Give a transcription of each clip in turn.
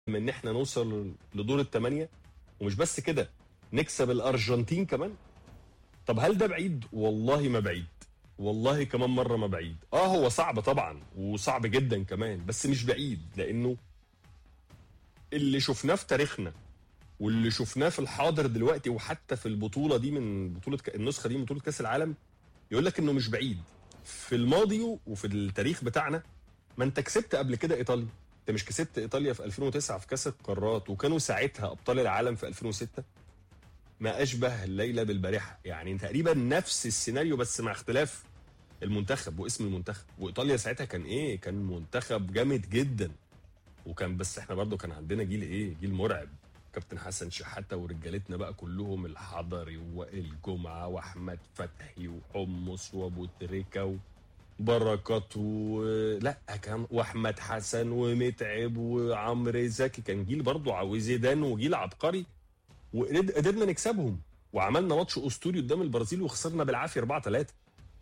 ان احنا نوصل لدور الثمانيه ومش بس كده نكسب الارجنتين كمان طب هل ده بعيد والله ما بعيد والله كمان مره ما بعيد اه هو صعب طبعا وصعب جدا كمان بس مش بعيد لانه اللي شفناه في تاريخنا واللي شفناه في الحاضر دلوقتي وحتى في البطوله دي من بطوله ك... النسخه دي من بطوله كاس العالم يقول لك انه مش بعيد في الماضي وفي التاريخ بتاعنا ما انت كسبت قبل كده ايطاليا انت مش كسبت ايطاليا في 2009 في كاس القارات وكانوا ساعتها ابطال العالم في 2006 ما اشبه الليله بالبارحه يعني تقريبا نفس السيناريو بس مع اختلاف المنتخب واسم المنتخب وايطاليا ساعتها كان ايه كان منتخب جامد جدا وكان بس احنا برضو كان عندنا جيل ايه جيل مرعب كابتن حسن شحاته ورجالتنا بقى كلهم الحضري ووائل جمعه واحمد فتحي وحمص وابو تريكه وبركات و... لا كان واحمد حسن ومتعب وعمرو زكي كان جيل برضو وزيدان وجيل عبقري وقدرنا نكسبهم وعملنا ماتش اسطوري قدام البرازيل وخسرنا بالعافيه 4 3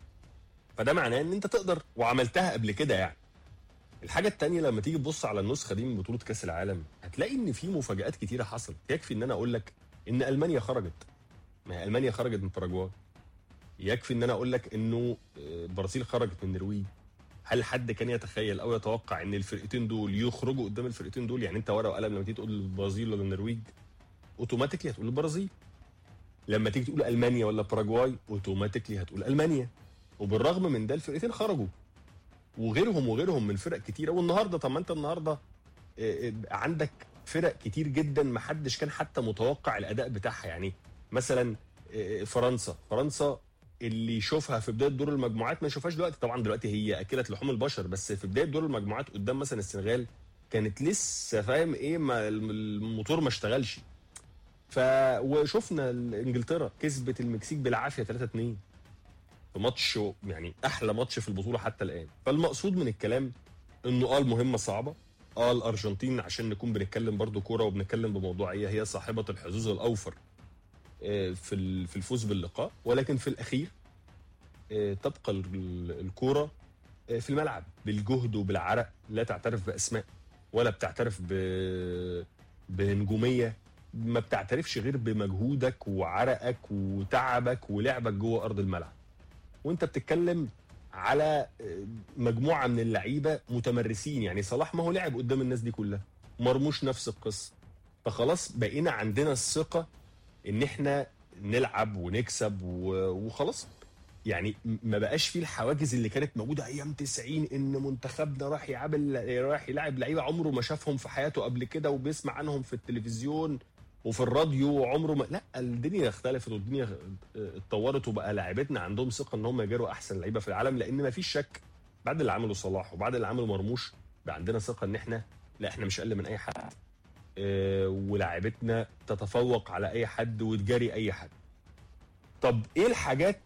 فده معناه ان انت تقدر وعملتها قبل كده يعني الحاجة التانية لما تيجي تبص على النسخة دي من بطولة كأس العالم هتلاقي إن في مفاجآت كتيرة حصلت، يكفي إن أنا أقول لك إن ألمانيا خرجت. ما هي ألمانيا خرجت من باراجواي. يكفي إن أنا أقول لك إنه البرازيل خرجت من النرويج. هل حد كان يتخيل أو يتوقع إن الفرقتين دول يخرجوا قدام الفرقتين دول؟ يعني أنت ورقة وقلم لما تيجي تقول البرازيل ولا النرويج أوتوماتيكلي هتقول البرازيل. لما تيجي تقول ألمانيا ولا باراجواي أوتوماتيكلي هتقول ألمانيا. وبالرغم من ده الفرقتين خرجوا. وغيرهم وغيرهم من فرق كتيره والنهارده طب ما انت النهارده عندك فرق كتير جدا ما حدش كان حتى متوقع الاداء بتاعها يعني مثلا فرنسا فرنسا اللي يشوفها في بدايه دور المجموعات ما يشوفهاش دلوقتي طبعا دلوقتي هي اكله لحوم البشر بس في بدايه دور المجموعات قدام مثلا السنغال كانت لسه فاهم ايه ما الموتور ما اشتغلش ف وشفنا انجلترا كسبت المكسيك بالعافيه 3 2 في ماتش يعني احلى ماتش في البطوله حتى الان فالمقصود من الكلام انه اه المهمه صعبه اه الارجنتين عشان نكون بنتكلم برضو كوره وبنتكلم بموضوعيه هي صاحبه الحظوظ الاوفر في في الفوز باللقاء ولكن في الاخير تبقى الكوره في الملعب بالجهد وبالعرق لا تعترف باسماء ولا بتعترف بنجوميه ما بتعترفش غير بمجهودك وعرقك وتعبك ولعبك جوه ارض الملعب وانت بتتكلم على مجموعه من اللعيبه متمرسين يعني صلاح ما هو لعب قدام الناس دي كلها مرموش نفس القصه فخلاص بقينا عندنا الثقه ان احنا نلعب ونكسب وخلاص يعني ما بقاش فيه الحواجز اللي كانت موجوده ايام 90 ان منتخبنا راح يعامل راح يلعب لعيبه عمره ما شافهم في حياته قبل كده وبيسمع عنهم في التلفزيون وفي الراديو عمره ما لا الدنيا اختلفت والدنيا اتطورت وبقى لاعيبتنا عندهم ثقه ان هم يجاروا احسن لعيبه في العالم لان ما فيش شك بعد اللي عمله صلاح وبعد اللي عمله مرموش بقى عندنا ثقه ان احنا لا احنا مش اقل من اي حد اه ولاعيبتنا تتفوق على اي حد وتجاري اي حد طب ايه الحاجات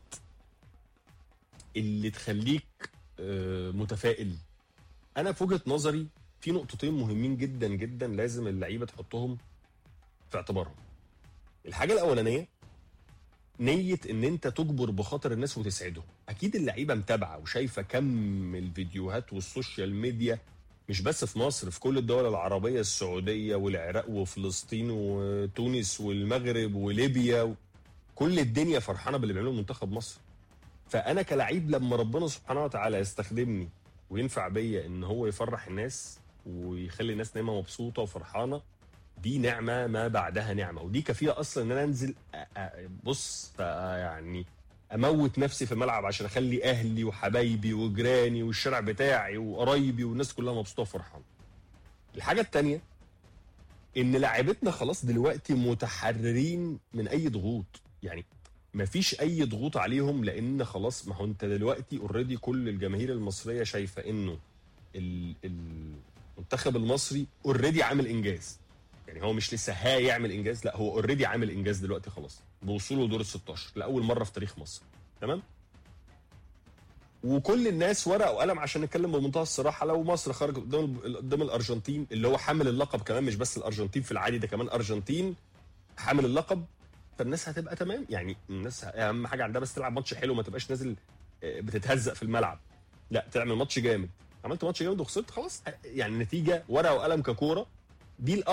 اللي تخليك اه متفائل انا في وجهه نظري في نقطتين مهمين جدا جدا لازم اللعيبه تحطهم في اعتبارهم الحاجه الاولانيه نيه ان انت تجبر بخاطر الناس وتسعدهم اكيد اللعيبه متابعه وشايفه كم الفيديوهات والسوشيال ميديا مش بس في مصر في كل الدول العربيه السعوديه والعراق وفلسطين وتونس والمغرب وليبيا كل الدنيا فرحانه باللي بيعمله منتخب مصر فانا كلعيب لما ربنا سبحانه وتعالى يستخدمني وينفع بيا ان هو يفرح الناس ويخلي الناس نايمه مبسوطه وفرحانه دي نعمه ما بعدها نعمه ودي كفيله اصلا ان انا انزل بص يعني اموت نفسي في الملعب عشان اخلي اهلي وحبايبي وجيراني والشارع بتاعي وقرايبي والناس كلها مبسوطه وفرحانه. الحاجه الثانيه ان لاعيبتنا خلاص دلوقتي متحررين من اي ضغوط يعني مفيش اي ضغوط عليهم لان خلاص ما هو انت دلوقتي اوريدي كل الجماهير المصريه شايفه انه المنتخب المصري اوريدي عامل انجاز يعني هو مش لسه هيعمل انجاز لا هو اوريدي عامل انجاز دلوقتي خلاص بوصوله لدور ال 16 لاول مره في تاريخ مصر تمام وكل الناس ورقه وقلم عشان نتكلم بمنتهى الصراحه لو مصر خرجت قدام قدام الارجنتين اللي هو حامل اللقب كمان مش بس الارجنتين في العادي ده كمان ارجنتين حامل اللقب فالناس هتبقى تمام يعني الناس اهم حاجه عندها بس تلعب ماتش حلو ما تبقاش نازل بتتهزق في الملعب لا تعمل ماتش جامد عملت ماتش جامد وخسرت خلاص يعني نتيجه ورقه وقلم ككوره دي